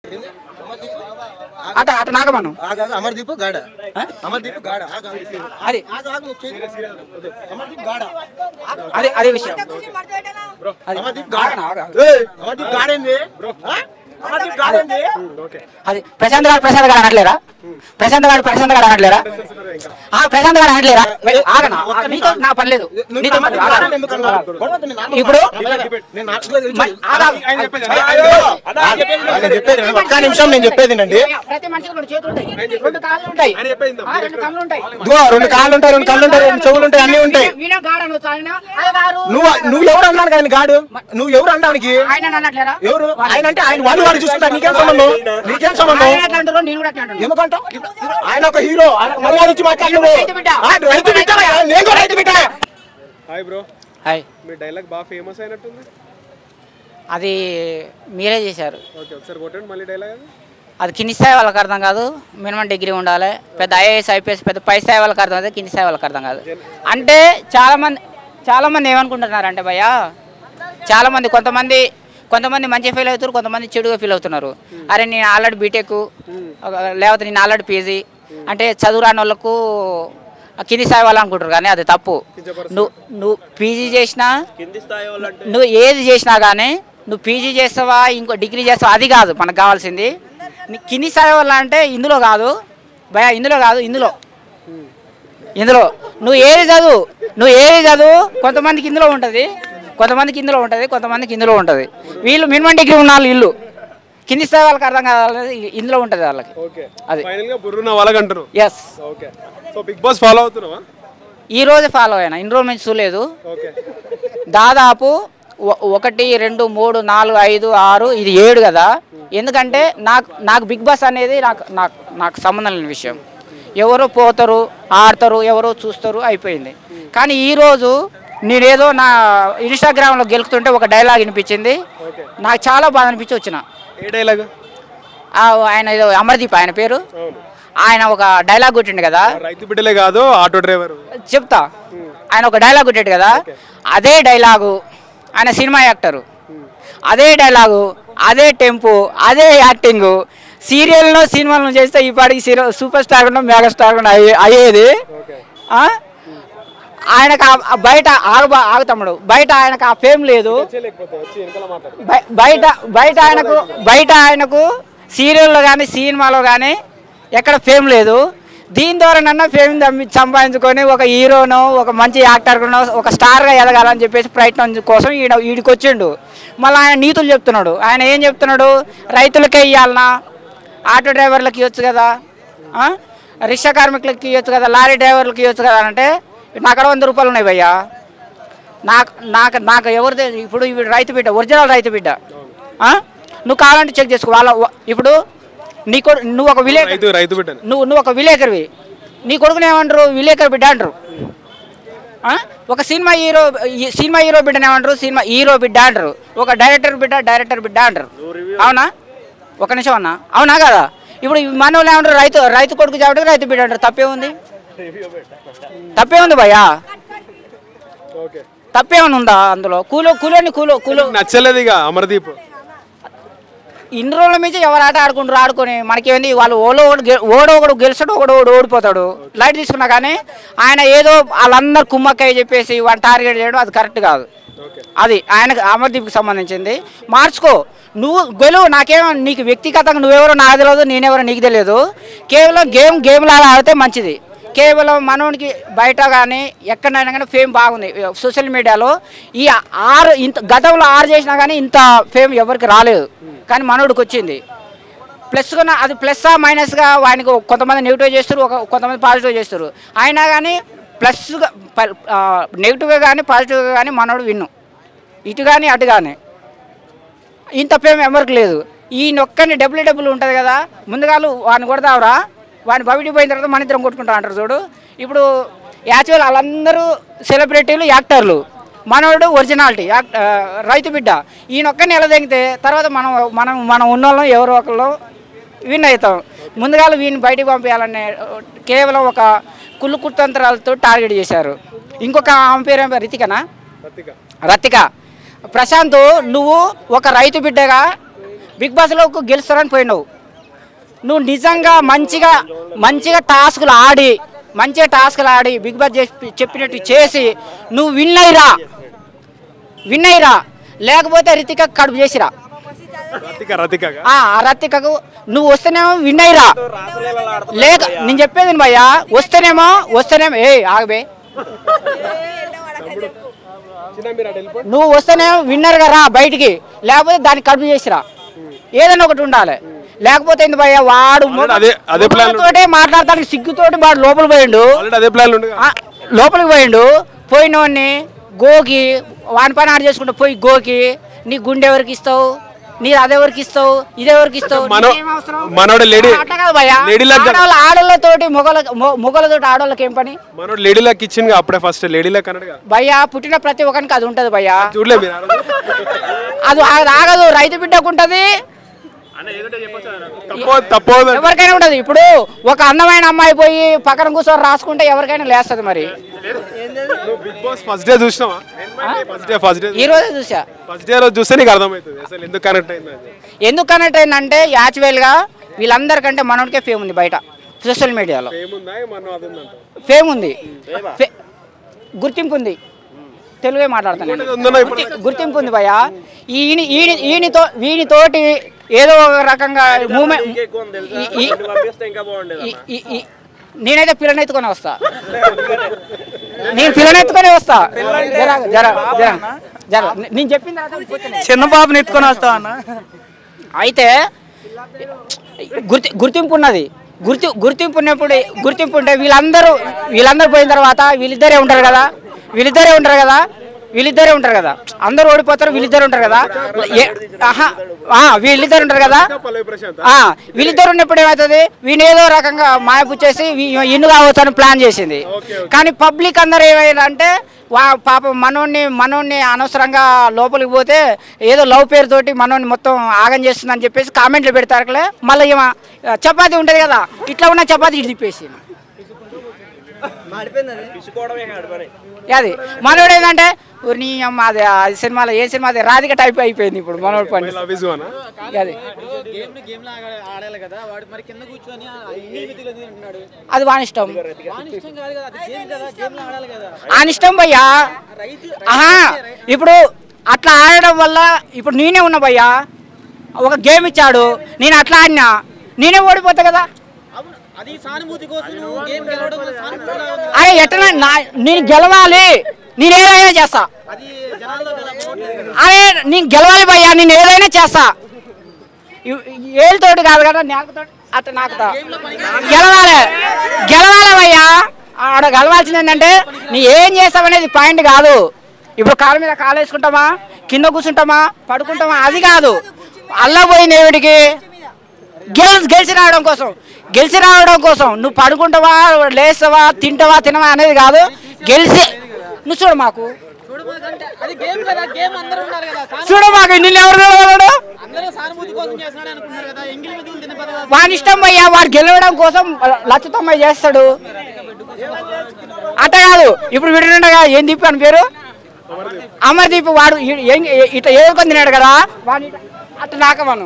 అట అట నాగమను ఆగాగు అమర్దీప్ గాడ ఆ? అమర్దీప్ గాడ ఆగాగు. అది ఆగు, ఆగు, నువ్వు చేయి. అమర్దీప్ గాడ అదే అదే విషయం అది అమర్దీప్ గాడ ఆగనా, ఆగు, ఆగు. ఏయ్, అమర్దీప్ గాడేంది ఆ? అమర్దీప్ గాడేంది అది ప్రశాంత్ గారు ప్రశాంత్ గారు అనట్లేరా ప్రశాంత్ గారు ప్రశాంత్ గారు అనట్లేరా ఆ ప్రశాంత్ గారు అనట్లేరా ఆగనా ఆగ, నీతో నా పని లేదు నువ్వు నీతో పని అమర్దీప్ లేదు, గాడని ఆగనా. ఎందుకు అన్నావు? గొడవతో నేను నాన్న- ఇప్పుడు నేను నాటుకోలేదు, నిల్చో. మరి ఆగు, ఆగు. నేను చెప్పేది వినండి. ఒక్క నిమిషం నేను చెప్పేది నండి ప్రతి మనిషికి రెండు చేతులు ఉంటాయి రెండు కాళ్ళు ఉంటాయి ఆ, రెండు కళ్ళు ఉంటాయి రెండు కాళ్ళు ఉంటాయి రెండు కళ్ళు ఉంటాయి రెండు చెవులు ఉంటాయి అన్ని ఉంటాయి వీణ గాడను చాలినా, అది గారు. నువ్వు నువ్వు ఎవరు అన్నాడు ఆయన గాడు నువ్వు ఎవరు అనడానికి ఆయన అనట్లేరా ఎవరు ఆయన అంటే ఆయన వాళ్ళు వాడు చూసుకుంటా నీకేం సంబంధం నీకేం సంబంధం ఆయన ఎట్లా అంటారో నేను కూడా అట్లా అంటాను. ఎందుకంటావు ఆయన ఒక హీరో ఆయన మర్యాద ఇచ్చి మాట్లాడు రైతు బిడ్డ. రైతు బిడ్డ నేను కూడా రైతు బిడ్డ హాయ్ బ్రో హాయ్ మీ డైలాగ్ బాగా ఫేమస్ అయినట్టుంది అది మీరే చేశారు ఓకే ఒకసారి కొట్టండి మళ్ళీ డైలాగ్ అది అది కింది స్థాయి వాళ్ళకి అర్థం కాదు మినిమం డిగ్రీ ఉండాలి పెద్ద ఐఏఎస్ ఐపీఎస్ పెద్ద పై స్థాయి వాళ్ళకి అర్థం అవుతుంది కింది స్థాయి వాళ్ళకి అర్థం కాదు అంటే చాలామంది చాలామంది ఏమనుకుంటున్నారంటే భయ్య చాలామంది కొంతమంది కొంతమంది మంచిగా ఫీల్ అవుతారు కొంతమంది చెడుగా ఫీల్ అవుతున్నారు అరే నేను ఆల్రెడీ బీటెక్ లేకపోతే నేను ఆల్రెడీ పీజీ అంటే చదువు రాని వాళ్ళకు కింది స్థాయి వాళ్ళు అనుకుంటారు కానీ అది తప్పు నువ్వు నువ్వు పీజీ చేసినా నువ్వు ఏది చేసినా కానీ నువ్వు పీజీ చేస్తావా ఇంకో డిగ్రీ చేస్తావా అది కాదు మనకు కావాల్సింది నీ కింది స్థాయి వల్ల అంటే ఇందులో కాదు భయ ఇందులో కాదు ఇందులో ఇందులో నువ్వు ఏది చదువు నువ్వు ఏది చదువు కొంతమందికి ఇందులో ఉంటుంది కొంతమందికి ఇందులో ఉంటుంది కొంతమందికి ఇందులో ఉంటుంది వీళ్ళు మినిమం డిగ్రీ ఉన్న వాళ్ళు ఇల్లు కింది స్థాయి వాళ్ళకి అర్థం కావాలి ఇందులో ఉంటుంది వాళ్ళకి ఓకే అది ఫైనల్ గా బుర్రున్న వాళ్ళకి అంటారు yes okay so big boss follow అవుతున్నావా ఈ రోజు ఫాలో అయినా ఇన్ని రోజుల నుంచి చూడలేదు ఓకే దాదాపు ఒ- ఒకటి రెండు మూడు నాలుగు ఐదు ఆరు ఇది ఏడు కదా ఎందుకంటే నాకు నాకు బిగ్ బాస్ అనేది నాకు నాకు నాకు సంబంధం లేని విషయం ఎవరు పోతారు ఆడతారు ఎవరో చూస్తారు అయిపోయింది కానీ ఈరోజు నేనేదో నా ఇన్స్టాగ్రామ్లో గెలుకుతుంటే ఒక డైలాగ్ వినిపించింది నాకు చాలా బాధ అనిపించి వచ్చిన ఏ డైలాగ్ ఆ, ఆయన ఏదో అమర్దీప్ ఆయన పేరు అవును ఆయన ఒక డైలాగ్ కొట్టిండు కదా రైతు బిడ్డలే కాదు ఆటో డ్రైవర్ చెప్తా ఆయన ఒక డైలాగ్ కొట్టాడు కదా అదే డైలాగు ఆయన సినిమా యాక్టరు అదే డైలాగు అదే టెంపు అదే యాక్టింగ్ సీరియల్ను సినిమాలను చేస్తే ఈ పాటికి సీరియల్ సూపర్ స్టార్ కూడా మెగా స్టార్ కూడా అయ్యే అయ్యేది ఓకే ఆ? ఆయనకు ఆ- ఆ బయట ఆగు ఆగుతాడు బయట ఆయనకు ఆ ఫేమ్ లేదు లేకపోతే వచ్చి వెనకాల మాట్లాడు బయ- బయట బయట ఆయనకు బయట ఆయనకు సీరియల్లో కానీ సినిమాలో కానీ ఎక్కడ ఫేమ్ లేదు దీని ద్వారా నన్న ఫేమ్ దమ్మి- సంపాదించుకొని ఒక హీరోనో ఒక మంచి యాక్టర్నో ఒక స్టార్గా ఎదగాలని చెప్పేసి ప్రయత్నం కోసం ఈడ వీడికి వచ్చిండు మళ్ళీ ఆయన నీతులు చెప్తున్నాడు ఆయన ఏం చెప్తున్నాడు రైతులకే ఇవ్వాలనా ఆటో డ్రైవర్లకు ఇవ్వచ్చు కదా ఆ? రిక్షా కార్మికులకి ఇవ్వచ్చు కదా లారీ డ్రైవర్లకి ఇవ్వచ్చు కదా అంటే నా అక్కడ వంద రూపాయలు ఉన్నాయి భయ్యా నాకు నాకు నాకు ఎవరిదే ఇప్పుడు ఇవి రైతు బిడ్డ ఒరిజినల్ రైతు బిడ్డ ఆ? నువ్వు కావాలంటే చెక్ చేసుకో వాళ్ళ వ- నీ కొడు నువ్వు ఒక విలేకరు రైతు రైతు బిడ్డని నువ్వు నువ్వు ఒక విలేకరివి నీ కొడుకుని ఏమంటారు విలేకరు బిడ్డ అంటారు ఆ? ఒక సినిమా హీరో ఈ సినిమా హీరో బిడ్డని ఏమంటారు సినిమా హీరో బిడ్డ అంటారు ఒక డైరెక్టర్ బిడ్డ డైరెక్టర్ బిడ్డ అంటారు అవునా ఒక నిమిషం అన్నా అవునా కదా ఇప్పుడు మన వాళ్ళు ఏమంటారు రైతు రైతు కొడుకు కాబట్టి రైతు బిడ్డ అంటారు తప్పే ఉంది తప్పే ఉంది భయ్యా ఓకే తప్పేమైనా ఉందా అందులో కూలో కూలోని కూలో కూలో నచ్చలేదు ఇక అమర్దీప్ ఇన్ని రోజుల నుంచి ఎవరు ఆట ఆడుకుంటారు ఆడుకొని మనకేంది వాళ్ళు ఓలో ఒకడు గె- ఓడో ఒకడు గెలిచాడు ఒకడు ఒకడు ఓడిపోతాడు లైట్ తీసుకున్నా కానీ ఆయన ఏదో వాళ్ళందరు కుమ్మక్కయ్య చెప్పేసి వాడిని టార్గెట్ చేయడం అది కరెక్ట్ కాదు ఓకే అది ఆయనకు అమర్దీప్కి సంబంధించింది మార్చుకో నువ్వు గెలువు నాకేమో నీకు వ్యక్తిగతంగా నువ్వెవరో నాకు తెలియదు నేనెవరో నీకు తెలియదు కేవలం గేమ్ గేమ్ లాగా ఆడితే మంచిది కేవలం మనోనికి బయట కానీ ఎక్కడైనా కానీ ఫేమ్ బాగుంది సోషల్ మీడియాలో ఈ ఆరు ఇంత గతంలో ఆరు చేసినా కానీ ఇంత ఫేమ్ ఎవరికి రాలేదు కానీ మనోడికి వచ్చింది ప్లస్గా అది ప్లస్సా మైనస్గా వానికి కొంతమంది నెగిటివ్ చేస్తారు ఒక కొంతమంది పాజిటివ్ చేస్తారు అయినా కానీ ప్లస్గా నెగిటివ్గా కానీ పాజిటివ్గా కానీ మనోడు విన్ను ఇటు కానీ అటు కానీ ఇంత ఫేమ్ ఎవరికి లేదు ఈ నొక్కని డబ్బులు డబ్బులు ఉంటుంది కదా ముందుగాలు వాడిని కొడతావురా వాడిని బయటికి పోయిన తర్వాత మన ఇద్దరం కొట్టుకుంటా అంటారు చూడు ఇప్పుడు యాక్చువల్ వాళ్ళందరూ సెలబ్రిటీలు యాక్టర్లు మనోడు ఒరిజినాలిటీ యాక్ట్ ఆ, రైతు బిడ్డ ఈ నొక్కని ఎలా తెగితే తర్వాత మనం మనం మనం ఉన్నోళ్ళం ఎవరో ఒకళ్ళు విన్ అవుతాం ముందుగా వీడిని బయటికి పంపించాలనే కేవలం ఒక కుళ్ళు కుతంత్రాలతో టార్గెట్ చేశారు ఇంకొక ఆమె పేరు ఏం పేరు? రితికనా రతిక రతిక ప్రశాంత్ నువ్వు ఒక రైతు బిడ్డగా బిగ్ బాస్లోకి గెలుస్తారని పోయినావు నువ్వు నిజంగా మంచిగా మంచిగా టాస్కులు ఆడి మంచిగా టాస్కులు ఆడి బిగ్ బాస్ చెప్పి- చెప్పినట్టు చేసి నువ్వు విన్ అయ్యిరా విన్ అయ్యిరా లేకపోతే రితిక కడుపు చేసిరా రతిక రతికగా ఆ ఆ రతికకు నువ్వు వస్తేనేమో విన్ అయ్యిరా లేక నేను చెప్పేది విను భయ్యా వస్తేనేమో వస్తేనేమో ఏ ఆగబే చిన్న మీరు అటు వెళ్ళిపోండి నువ్వు వస్తేనేమో విన్నర్గా రా బయటికి లేకపోతే దాన్ని కడుపు చేసిరా ఏదైనా ఒకటి ఉండాలి లేకపోతే ఏంది భయ్యా వాడు Already అదే- అదే plan లో- తోటే మాట్లాడతానికి సిగ్గుతోటి వాడు లోపల పోయిండు ఆల్రెడీ అదే ప్లాన్ ఉండగా ఆ, లోపలికి పోయిండు పోయినోడిని గోకి వాని పని ఆడ చేసుకుంటూ పోయి గోకి నీ గుండె ఎవరికి ఇస్తావు నీ అదెవరికి ఇస్తావు ఇదెవరికి ఇస్తావు మనో నీకేం అవసరం? మనోడు లేడీ అట్ట కాదు భయ్యా. లేడీ లక్ ఆడవాళ్ళ ఆడోళ్ళతోటి మొగల మొగలతోటి ఆడోళ్ళకి ఏం పని మనోడు లేడీ లక్ ఇచ్చింది అప్పుడే ఫస్ట్ లేడీ లక్ అన్నాడుగా భయ్యా పుట్టిన ప్రతి ఒక్కరికి అది ఉంటది భయ్యా చూడలే మీరు ఆ రోజు? అది ఆగదు ఆగదు రైతు బిడ్డకు ఉంటది తప్పో తప్పోదు ఎవరికైనా ఉంటది ఇప్పుడు ఒక అందమైన అమ్మాయి పోయి పక్కన కూర్చొని రాసుకుంటే ఎవరికైనా లేస్తుంది మరి బిగ్ బాస్ ఫస్ట్ డే చూసినావా ఫస్ట్ డే ఫస్ట్ డే ఈ రోజే చూసా ఫస్ట్ డే రోజు చూస్తే నీకు అర్థమవుతుంది అసలు ఎందుకు కనెక్ట్ అయింది అది. ఎందుకు కనెక్ట్ అయిందంటే యాక్చువల్గా వీళ్ళందరికంటే మనోడికే ఫేమ్ ఉంది బయట సోషల్ మీడియాలో ఏముందా మనం అది ఉందంట ఫేమ్ ఉంది ఫే- గుర్తింపు ఉంది తెలుగే మాట్లాడతాను నేను. ఉందన్నా ఇప్పుడు గుర్తి- గుర్తింపు ఉంది భయ్య ఈయన ఈయన ఈయనతో వీనితోటి ఏదో ఒక రకంగా మూమెంట్ నేనైతే పిల్లని ఎత్తుకొని వస్తా నేను పిల్లని ఎత్తుకొని వస్తా జర జర జర జర నేను చెప్పిన తర్వాత కూర్చోండి. చిన్న బాబుని ఎత్తుకొని వస్తావు అన్న అయితే గుర్తి గుర్తింపు ఉన్నది గుర్తి గుర్తింపు ఉన్నప్పుడు గుర్తింపు ఉంటే వీళ్ళందరూ వీళ్ళందరూ పోయిన తర్వాత వీళ్ళిద్దరే ఉంటారు కదా వీళ్ళిద్దరే ఉంటారు కదా వీళ్ళిద్దరే ఉంటారు కదా అందరూ ఓడిపోతారు వీళ్ళిద్దరు ఉంటారు కదా ఏ- ఆహా, ఆ, వీళ్ళిద్దరు ఉంటారు కదా పల్లవి ప్రశాంత్ ఆ, వీళ్ళిద్దరు ఉన్నప్పుడు ఏమవుతుంది వీని ఏదో రకంగా మాయపుచ్చేసి ఇన్ను కావచ్చని ప్లాన్ చేసింది కానీ పబ్లిక్ అందరూ ఏమైనా అంటే వా పాపం మనోడిని మనోడిని అనవసరంగా లోపలికి పోతే ఏదో లవ్ పేరుతోటి మనోడిని మొత్తం ఆగం చేస్తుందని చెప్పేసి కామెంట్లు పెడతారులే మళ్ళీ ఏమ చపాతీ ఉంటుంది కదా ఇట్లా ఉన్న చపాతీ ఇటు తిప్పేసి అది మనోడు ఏంటంటే ఊరి నీ అమ్మ అది ఆ సినిమాలో ఏ సినిమా అది రాధిక టైప్ అయిపోయింది ఇప్పుడు మనోడు పని లవ్ ఇస్ అనా అది అది వాని ఇష్టం ఆయన ఇష్టం భయ్యా ఆహా ఇప్పుడు అట్లా ఆడడం వల్ల ఇప్పుడు నేనే ఉన్నా భయ్యా ఒక గేమ్ ఇచ్చాడు నేను అట్లా ఆడినా నేనే ఓడిపోతా కదా అది సానుభూతి కోసం నువ్వు గేమ్ గెలవడం వల్ల సానుభూతి అరే ఎట్లా నా- నేను గెలవాలి నేను ఏదైనా చేస్తా అది జనాల్లో కదా బాగుంటుంది. అరే నేను గెలవాలి భయ్యా నేను ఏదైనా చేస్తా ఇ- ఏళ్ళతోటి కాదు కదా నేలతోటి అట్లా నాకుతా గెలవాలి గెలవాలి భయ్యా ఆడ గెలవాల్సింది ఏంటంటే నీ ఏం చేస్తావనేది పాయింట్ కాదు ఇప్పుడు కాలు మీద కాలు వేసుకుంటామా కింద కూర్చుంటామా పడుకుంటామా అది కాదు అల్లా పోయిన ఏమిటికి గెలిచి గెలిచి రావడం కోసం గెలిచి రావడం కోసం నువ్వు పడుకుంటావా లేస్తావా తింటావా తినవా అనేది కాదు గెలిచి నువ్వు చూడు మాకు చూడు మాకంటే అది గేమ్ కదా గేమ్ అందరూ ఉన్నారు కదా సాను- చూడు మాకు నిన్ను ఎవరు చూడగలడు అందరూ సానుభూతి కోసం చేస్తున్నాడు అనుకుంటున్నారు కదా ఎంగిలి మెతుకులు తినే పదవి వాని ఇష్టం అయ్యా వాడు గెలవడం కోసం లచ్చతమ్మ చేస్తాడు అట్ట కాదు ఇప్పుడు వీడుండగా ఏం దీప్ అని పేరు అమర్దీప్ వాడు ఈ- ఏం- ఇట్లా ఏడుకొని తిన్నాడు కదా వాడిని ఇట్ట- అట్ట నాకమను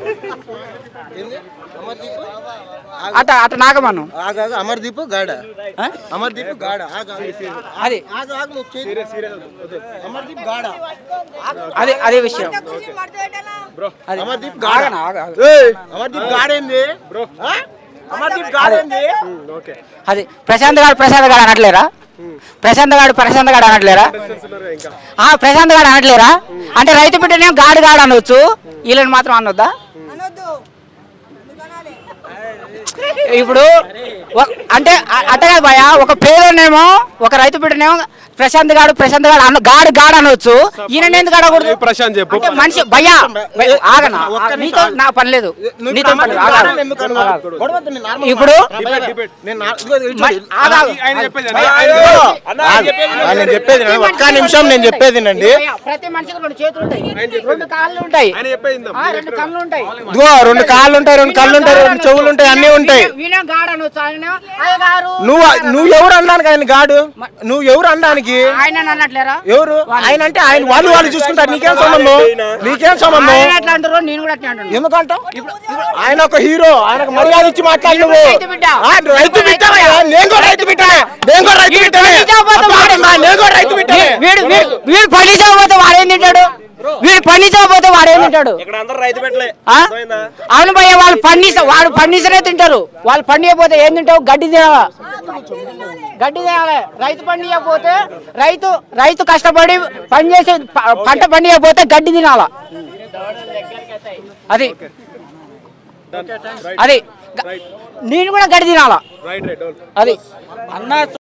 అట్ట అట్ట నాకమను ఆగు ఆగు అమర్దీప్ గాడ ఆ? అమర్దీప్ గాడ ఆగు ఆగు. అది ఆగు ఆగు నువ్వు చేయి. అమర్దీప్ గాడ అదే అదే విషయం అది అమర్దీప్ ఆగనా, ఆగు, ఆగు. అమర్దీప్ గాడేంది ఆ? అమర్దీప్ గాడేంది ఓకే అది ప్రశాంత్ గారు ప్రశాంత్ గారు అనట్లేరా ప్రశాంత్ గారు ప్రశాంత్ గారు అనట్లేరా ఇంకా ఆ ప్రశాంత్ గారు అనట్లేరా అంటే రైతు బిడ్డనే గాడు గాడు అనొచ్చు వీళ్ళని మాత్రం అనొద్దా ఇప్పుడు ఒ- అంటే అ- అట్ట కాదు భయ ఒక పేరునేమో ఒక రైతు బిడ్డనేమో ప్రశాంత్ గాడు ప్రశాంత్ గాడు అన్న గాడు గాడు అనొచ్చు ఈయన ఎందుకు ఆడకూడదు ఏ ప్రశాంత్ చెప్పు అంటే మనిషి భయ్యా భయ్యా, ఆగనా ఒక్క నిమిషం. నీతో నా పని లేదు నువ్వు నీతో పని లేదు. అమర్దీప్ ఆగాగు. గాడని ఎందుకు అనవు? ఆగాగు. గొడవద్దు, నేను నార్మల్ ఇప్పుడు మాట్లాడతా. డిబేట్. నేను నా- ఇదిగో ఇది మ- చూడు. ఆగాగు. ఆయన చెప్పేది భయ్యా, ఆయన ఆగు. ఆగు. ఆ, నేను చెప్పేది వినండి. ఒక్క నిమిషం నేను చెప్పేది నండి భయ్యా, ప్రతి మనిషికి రెండు చేతులు ఉంటాయి రెండు కాళ్ళు ఉంటాయి ఆయన చెప్పేది ఇందా. ఆ, రెండు కళ్ళు ఉంటాయి ఇదిగో రెండు కాళ్ళు ఉంటాయి రెండు కళ్ళు కళ్ళు ఉంటాయి రెండు చెవులు ఉంటాయి అన్నీ ఉంటాయి వీణం గాడను అయ్యగారు నువ్వు నువ్వు ఎవరు అనడానికి ఆయన గాడు నువ్వు ఎవరు అనడానికి ఆయన అన్నట్లేరా ఎవరు ఆయన అంటే ఆయన వాళ్ళు వాళ్ళు చూసుకుంటారు నీకేం సంబంధం నీకేం సంబంధం ఆయన ఎట్లా అంటారు నేను కూడా అట్లా అంటున్నాను ఎందుకంటావు ఆయన ఒక హీరో ఆయనకు మర్యాద ఇచ్చి మాట్లాడు నువ్వు రైతు బిడ్డ. ఆ, రైతు బిడ్డవయ్యా. నేను కూడా రైతు బిడ్డనే నేను కూడా రైతు బిడ్డనే పండించకపోతే వాడు- అబ్బా, నేను కూడా రైతు బిడ్డనే వీడు వీడు వీడు పండించకపోతే వాడేం తింటాడు వీడు పండించకపోతే వాడేం తింటాడు ఇక్కడ అందరూ రైతు పెట్టలే ఆ? అవును భయ్య వాళ్ళు పండిస్త వాడు పండిస్తేనే తింటారు వాళ్ళు పండియకపోతే ఏం తింటావు గడ్డి తినాలా గడ్డి తినాలి రైతు పండియకపోతే రైతు రైతు కష్టపడి పని చేసి ప- పంట పండియకపోతే గడ్డి తినాలా అది అది గ- నేను కూడా గడ్డి తినాలా రైట్ రైట్ అది